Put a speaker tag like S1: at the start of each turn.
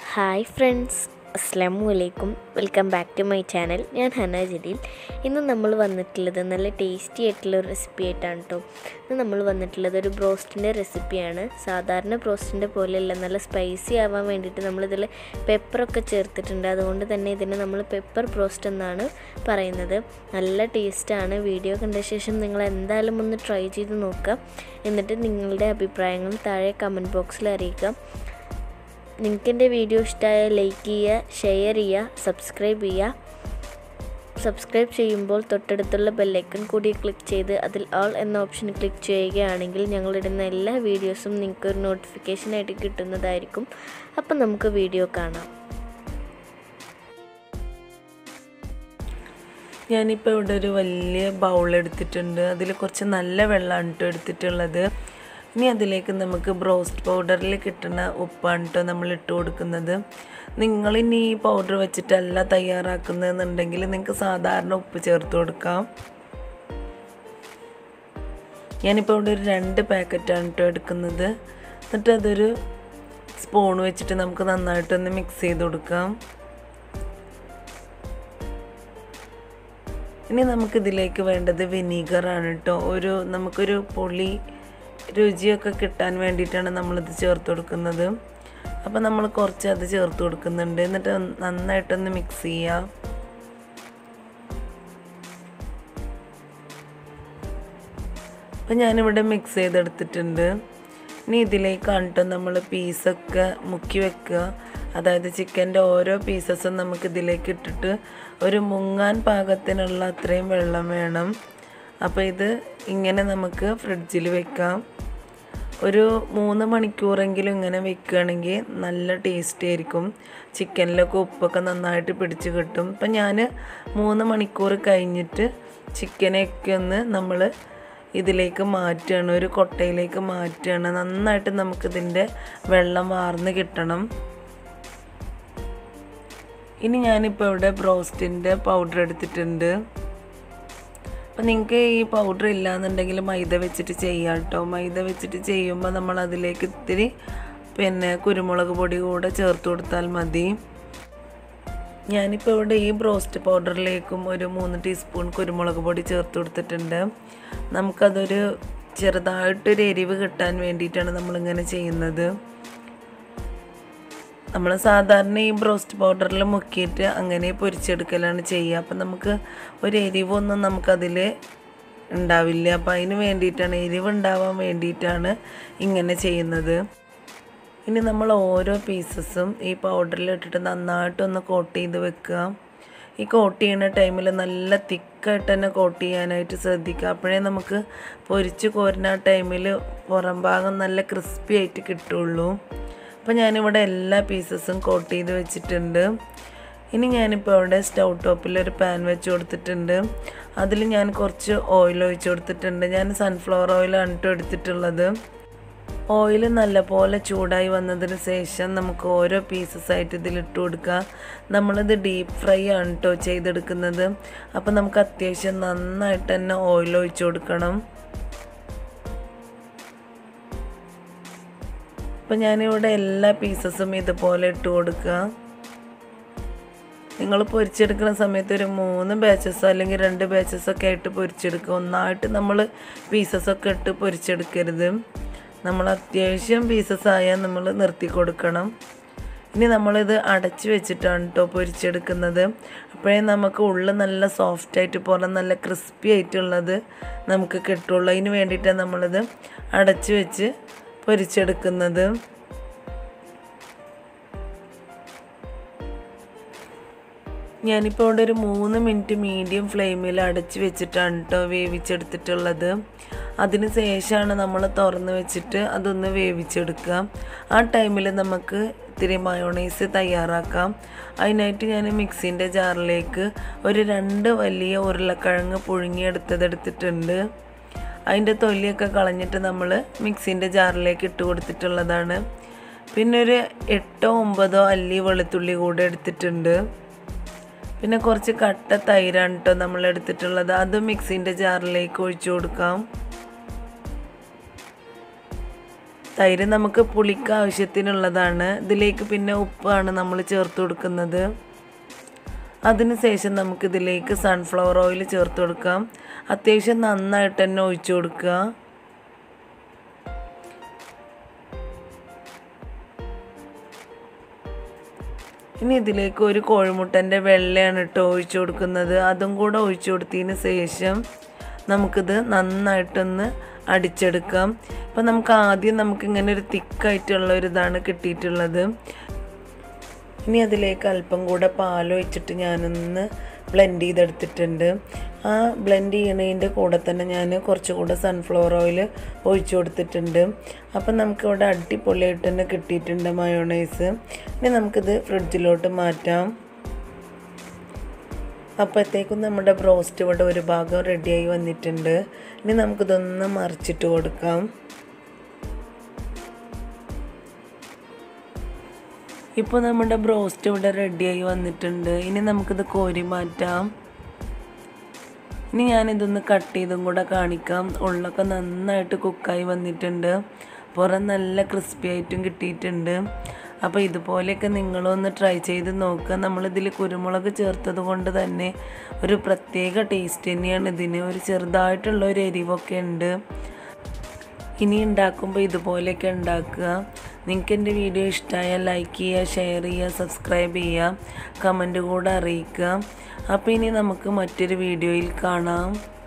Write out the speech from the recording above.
S1: hi friends അസ്സാമു അലൈക്കും welcome back to my channel ഞാൻ ഹന ജലീൽ ഇന്ന് നമ്മൾ വന്നിട്ടുള്ളത് നല്ല ടേസ്റ്റി ആയിട്ടുള്ള ഒരു റെസിപ്പി ആയിട്ടാണ് കേട്ടോ ഇന്ന് നമ്മൾ വന്നിട്ടുള്ളത് ഒരു ബ്രോസ്റ്റിൻ്റെ റെസിപ്പിയാണ് സാധാരണ ബ്രോസ്റ്റിൻ്റെ പോലെയല്ല നല്ല സ്പൈസി ആവാൻ വേണ്ടിയിട്ട് നമ്മളിതിൽ പെപ്പറൊക്കെ ചേർത്തിട്ടുണ്ട് അതുകൊണ്ട് തന്നെ ഇതിനെ നമ്മൾ പെപ്പർ ബ്രോസ്റ്റ് എന്നാണ് പറയുന്നത് നല്ല ടേസ്റ്റാണ് വീഡിയോ കണ്ട ശേഷം നിങ്ങൾ എന്തായാലും ഒന്ന് ട്രൈ ചെയ്ത് നോക്കുക എന്നിട്ട് നിങ്ങളുടെ അഭിപ്രായങ്ങൾ താഴെ കമൻറ്റ് ബോക്സിൽ അറിയിക്കുക നിങ്ങൾക്ക് എൻ്റെ വീഡിയോ ഇഷ്ടമായ ലൈക്ക് ചെയ്യുക ഷെയർ ചെയ്യുക സബ്സ്ക്രൈബ് ചെയ്യുക സബ്സ്ക്രൈബ് ചെയ്യുമ്പോൾ തൊട്ടടുത്തുള്ള ബെല്ലൈക്കൺ കൂടി ക്ലിക്ക് ചെയ്ത് അതിൽ ഓൾ എന്ന ഓപ്ഷൻ ക്ലിക്ക് ചെയ്യുകയാണെങ്കിൽ ഞങ്ങളിടുന്ന എല്ലാ വീഡിയോസും നിങ്ങൾക്ക് ഒരു നോട്ടിഫിക്കേഷനായിട്ട് കിട്ടുന്നതായിരിക്കും അപ്പം നമുക്ക് വീഡിയോ കാണാം
S2: ഞാനിപ്പോൾ ഇവിടെ ഒരു വലിയ ബൗൾ എടുത്തിട്ടുണ്ട് അതിൽ കുറച്ച് നല്ല വെള്ളമാണ് കേട്ടോ എടുത്തിട്ടുള്ളത് ഇനി അതിലേക്ക് നമുക്ക് ബ്രോസ്റ്റ് പൗഡറിൽ കിട്ടുന്ന ഉപ്പാണ് കേട്ടോ നമ്മൾ ഇട്ട് കൊടുക്കുന്നത് നിങ്ങളിനി ഈ പൗഡർ വെച്ചിട്ടല്ല തയ്യാറാക്കുന്നതെന്നുണ്ടെങ്കിൽ നിങ്ങൾക്ക് സാധാരണ ഉപ്പ് ചേർത്ത് കൊടുക്കാം ഞാനിപ്പോൾ ഇവിടെ ഒരു രണ്ട് പാക്കറ്റാണ് കേട്ടോ എടുക്കുന്നത് എന്നിട്ട് അതൊരു സ്പൂൺ വെച്ചിട്ട് നമുക്ക് നന്നായിട്ടൊന്ന് മിക്സ് ചെയ്ത് കൊടുക്കാം ഇനി നമുക്കിതിലേക്ക് വേണ്ടത് വിനീഗറാണ് കേട്ടോ ഒരു നമുക്കൊരു പൊളി രുചിയൊക്കെ കിട്ടാൻ വേണ്ടിയിട്ടാണ് നമ്മളിത് ചേർത്ത് കൊടുക്കുന്നത് അപ്പോൾ നമ്മൾ കുറച്ച് അത് ചേർത്ത് കൊടുക്കുന്നുണ്ട് എന്നിട്ട് നന്നായിട്ടൊന്ന് മിക്സ് ചെയ്യാം അപ്പം ഞാനിവിടെ മിക്സ് ചെയ്തെടുത്തിട്ടുണ്ട് ഇനി ഇതിലേക്കാണ് കേട്ടോ നമ്മൾ പീസൊക്കെ മുക്കി വെക്കുക അതായത് ചിക്കൻ്റെ ഓരോ പീസസും നമുക്ക് ഇതിലേക്ക് ഇട്ടിട്ട് ഒരു മുങ്ങാൻ പാകത്തിനുള്ള അത്രയും വെള്ളം വേണം അപ്പോൾ ഇത് ഇങ്ങനെ നമുക്ക് ഫ്രിഡ്ജിൽ വെക്കാം ഒരു മൂന്ന് മണിക്കൂറെങ്കിലും ഇങ്ങനെ വെക്കുകയാണെങ്കിൽ നല്ല ടേസ്റ്റ് ആയിരിക്കും ചിക്കനിലൊക്കെ ഉപ്പൊക്കെ നന്നായിട്ട് പിടിച്ച് കിട്ടും അപ്പം ഞാൻ മൂന്ന് മണിക്കൂർ കഴിഞ്ഞിട്ട് ചിക്കനൊക്കെ ഒന്ന് നമ്മൾ ഇതിലേക്ക് മാറ്റുകയാണ് ഒരു കൊട്ടയിലേക്ക് മാറ്റുകയാണ് നന്നായിട്ട് നമുക്കിതിൻ്റെ വെള്ളം വാർന്ന് കിട്ടണം ഇനി ഞാനിപ്പോൾ ഇവിടെ ബ്രോസ്റ്റിൻ്റെ പൗഡർ എടുത്തിട്ടുണ്ട് അപ്പം നിങ്ങൾക്ക് ഈ പൗഡർ ഇല്ലാന്നുണ്ടെങ്കിൽ മൈദ വെച്ചിട്ട് ചെയ്യാം കേട്ടോ മൈദ വെച്ചിട്ട് ചെയ്യുമ്പോൾ നമ്മൾ അതിലേക്ക് ഇത്തിരി പിന്നെ കുരുമുളക് പൊടി കൂടെ ചേർത്ത് കൊടുത്താൽ മതി ഞാനിപ്പോൾ ഇവിടെ ഈ ബ്രോസ്റ്റ് പൗഡറിലേക്കും ഒരു മൂന്ന് ടീസ്പൂൺ കുരുമുളക് പൊടി ചേർത്ത് കൊടുത്തിട്ടുണ്ട് നമുക്കതൊരു ചെറുതായിട്ടൊരു എരിവ് കിട്ടാൻ വേണ്ടിയിട്ടാണ് നമ്മളിങ്ങനെ ചെയ്യുന്നത് നമ്മൾ സാധാരണ ഈ ബ്രോസ്റ്റ് പൗഡറിൽ മുക്കിയിട്ട് അങ്ങനെ പൊരിച്ചെടുക്കലാണ് ചെയ്യുക അപ്പം നമുക്ക് ഒരു എരിവൊന്നും നമുക്കതിൽ ഉണ്ടാവില്ല അപ്പം അതിന് വേണ്ടിയിട്ടാണ് എരിവ് ഉണ്ടാവാൻ വേണ്ടിയിട്ടാണ് ഇങ്ങനെ ചെയ്യുന്നത് ഇനി നമ്മൾ ഓരോ പീസസും ഈ പൗഡറിൽ ഇട്ടിട്ട് നന്നായിട്ടൊന്ന് കോട്ട് ചെയ്ത് വെക്കുക ഈ കോട്ട് ചെയ്യുന്ന ടൈമിൽ നല്ല തിക്കായിട്ട് തന്നെ കോട്ട് ചെയ്യാനായിട്ട് ശ്രദ്ധിക്കുക അപ്പോഴേ നമുക്ക് പൊരിച്ച് കോരുന്ന ടൈമിൽ പുറം ഭാഗം നല്ല ക്രിസ്പി ആയിട്ട് കിട്ടുള്ളൂ അപ്പോൾ ഞാനിവിടെ എല്ലാ പീസസും കോട്ട് ചെയ്ത് വെച്ചിട്ടുണ്ട് ഇനി ഞാനിപ്പോൾ അവിടെ സ്റ്റൗ ടോപ്പിൽ ഒരു പാൻ വെച്ച് കൊടുത്തിട്ടുണ്ട് അതിൽ ഞാൻ കുറച്ച് ഓയിൽ ഒഴിച്ച് കൊടുത്തിട്ടുണ്ട് ഞാൻ സൺഫ്ലവർ ഓയിലാണ് കേട്ടോ എടുത്തിട്ടുള്ളത് ഓയിൽ നല്ലപോലെ ചൂടായി വന്നതിന് ശേഷം നമുക്ക് ഓരോ പീസസ് ആയിട്ട് ഇതിലിട്ട് കൊടുക്കുക നമ്മളിത് ഡീപ്പ് ഫ്രൈ ആണ് കേട്ടോ ചെയ്തെടുക്കുന്നത് അപ്പോൾ നമുക്ക് അത്യാവശ്യം നന്നായിട്ട് തന്നെ ഓയിൽ ഒഴിച്ച് കൊടുക്കണം അപ്പം ഞാനിവിടെ എല്ലാ പീസസും ഇതുപോലെ ഇട്ട് കൊടുക്കുക നിങ്ങൾ പൊരിച്ചെടുക്കുന്ന സമയത്ത് ഒരു മൂന്ന് ബാച്ചസോ അല്ലെങ്കിൽ രണ്ട് ബാച്ചസോ ഒക്കെ ആയിട്ട് പൊരിച്ചെടുക്കുക ഒന്നായിട്ട് നമ്മൾ പീസസൊക്കെ ഇട്ട് പൊരിച്ചെടുക്കരുത് നമ്മൾ അത്യാവശ്യം പീസസ് ആയാൽ നമ്മൾ നിർത്തി കൊടുക്കണം ഇനി നമ്മളിത് അടച്ച് വെച്ചിട്ടാണ് കേട്ടോ പൊരിച്ചെടുക്കുന്നത് അപ്പോഴേ നമുക്ക് ഉള്ളിൽ നല്ല സോഫ്റ്റായിട്ട് പുറം നല്ല ക്രിസ്പി ആയിട്ടുള്ളത് നമുക്ക് കിട്ടുള്ളൂ അതിന് വേണ്ടിയിട്ടാണ് നമ്മളിത് അടച്ച് വെച്ച് പൊരിച്ചെടുക്കുന്നത് ഞാനിപ്പോൾ ഇവിടെ ഒരു മൂന്ന് മിനിറ്റ് മീഡിയം ഫ്ലെയിമിൽ അടച്ച് വെച്ചിട്ടാണ് കേട്ടോ വേവിച്ചെടുത്തിട്ടുള്ളത് അതിന് ശേഷമാണ് നമ്മൾ തുറന്ന് വെച്ചിട്ട് അതൊന്ന് വേവിച്ചെടുക്കുക ആ ടൈമിൽ നമുക്ക് ഇത്തിരി മയോണൈസ് തയ്യാറാക്കാം അതിനായിട്ട് ഞാൻ മിക്സിൻ്റെ ജാറിലേക്ക് ഒരു രണ്ട് വലിയ ഉരുളക്കിഴങ്ങ് പുഴുങ്ങിയെടുത്തതെടുത്തിട്ടുണ്ട് അതിൻ്റെ തൊലിയൊക്കെ കളഞ്ഞിട്ട് നമ്മൾ മിക്സിൻ്റെ ജാറിലേക്ക് ഇട്ട് കൊടുത്തിട്ടുള്ളതാണ് പിന്നെ ഒരു എട്ടോ ഒമ്പതോ അല്ലി വെളുത്തുള്ളി കൂടെ എടുത്തിട്ടുണ്ട് പിന്നെ കുറച്ച് കട്ട തൈരാണ് കേട്ടോ നമ്മൾ എടുത്തിട്ടുള്ളത് അതും മിക്സിൻ്റെ ജാറിലേക്ക് ഒഴിച്ചു കൊടുക്കാം തൈര് നമുക്ക് പുളിക്ക് ആവശ്യത്തിനുള്ളതാണ് ഇതിലേക്ക് പിന്നെ ഉപ്പാണ് നമ്മൾ ചേർത്ത് കൊടുക്കുന്നത് അതിനുശേഷം നമുക്കിതിലേക്ക് സൺഫ്ലവർ ഓയിൽ ചേർത്ത് കൊടുക്കാം അത്യാവശ്യം നന്നായിട്ട് തന്നെ ഒഴിച്ചു കൊടുക്കുക ഇനി ഇതിലേക്ക് ഒരു കോഴിമുട്ടൻ്റെ വെള്ളയാണ് കേട്ടോ ഒഴിച്ചു കൊടുക്കുന്നത് അതും കൂടെ ഒഴിച്ചു കൊടുത്തതിന് ശേഷം നമുക്കിത് നന്നായിട്ടൊന്ന് അടിച്ചെടുക്കാം ഇപ്പം നമുക്ക് ആദ്യം നമുക്ക് ഇങ്ങനെ ഒരു തിക്കായിട്ടുള്ള ഒരു ഇതാണ് കിട്ടിയിട്ടുള്ളത് ഇനി അതിലേക്ക് അല്പം കൂടെ പാൽ ഒഴിച്ചിട്ട് ഞാനൊന്ന് ബ്ലെൻഡ് ചെയ്തെടുത്തിട്ടുണ്ട് ആ ബ്ലെൻഡ് ചെയ്യണതിൻ്റെ കൂടെ തന്നെ ഞാൻ കുറച്ചുകൂടെ സൺഫ്ലവർ ഓയിൽ ഒഴിച്ചു കൊടുത്തിട്ടുണ്ട് അപ്പം നമുക്കിവിടെ അടിപൊളിയായിട്ട് തന്നെ കിട്ടിയിട്ടുണ്ട് മയോണൈസ് ഇനി നമുക്കിത് ഫ്രിഡ്ജിലോട്ട് മാറ്റാം അപ്പോഴത്തേക്കും നമ്മുടെ ബ്രോസ്റ്റ് ഇവിടെ ഒരു ഭാഗം റെഡിയായി വന്നിട്ടുണ്ട് ഇനി നമുക്കിതൊന്ന് മറിച്ചിട്ട് കൊടുക്കാം ഇപ്പോൾ നമ്മുടെ ബ്രോസ്റ്റ് ഇവിടെ റെഡിയായി വന്നിട്ടുണ്ട് ഇനി നമുക്കിത് കോരി മാറ്റാം ഇനി ഞാനിതൊന്ന് കട്ട് ചെയ്തും കൂടെ കാണിക്കാം ഉള്ളൊക്കെ നന്നായിട്ട് കുക്കായി വന്നിട്ടുണ്ട് പുറം നല്ല ക്രിസ്പി ആയിട്ടും കിട്ടിയിട്ടുണ്ട് അപ്പോൾ ഇതുപോലെയൊക്കെ നിങ്ങളൊന്ന് ട്രൈ ചെയ്ത് നോക്കുക നമ്മളിതിൽ കുരുമുളക് ചേർത്തത് കൊണ്ട് തന്നെ ഒരു പ്രത്യേക ടേസ്റ്റ് തന്നെയാണ് ഇതിന് ഒരു ചെറുതായിട്ടുള്ള ഒരു എരിവൊക്കെ ഉണ്ട് ഇനി ഉണ്ടാക്കുമ്പോൾ ഇതുപോലെയൊക്കെ ഉണ്ടാക്കുക നിങ്ങൾക്ക് എൻ്റെ വീഡിയോ ഇഷ്ടമായാൽ ലൈക്ക് ചെയ്യുക ഷെയർ ചെയ്യുക സബ്സ്ക്രൈബ് ചെയ്യുക കമൻറ്റ് കൂടെ അറിയിക്കുക അപ്പോൾ ഇനി നമുക്ക് മറ്റൊരു വീഡിയോയിൽ കാണാം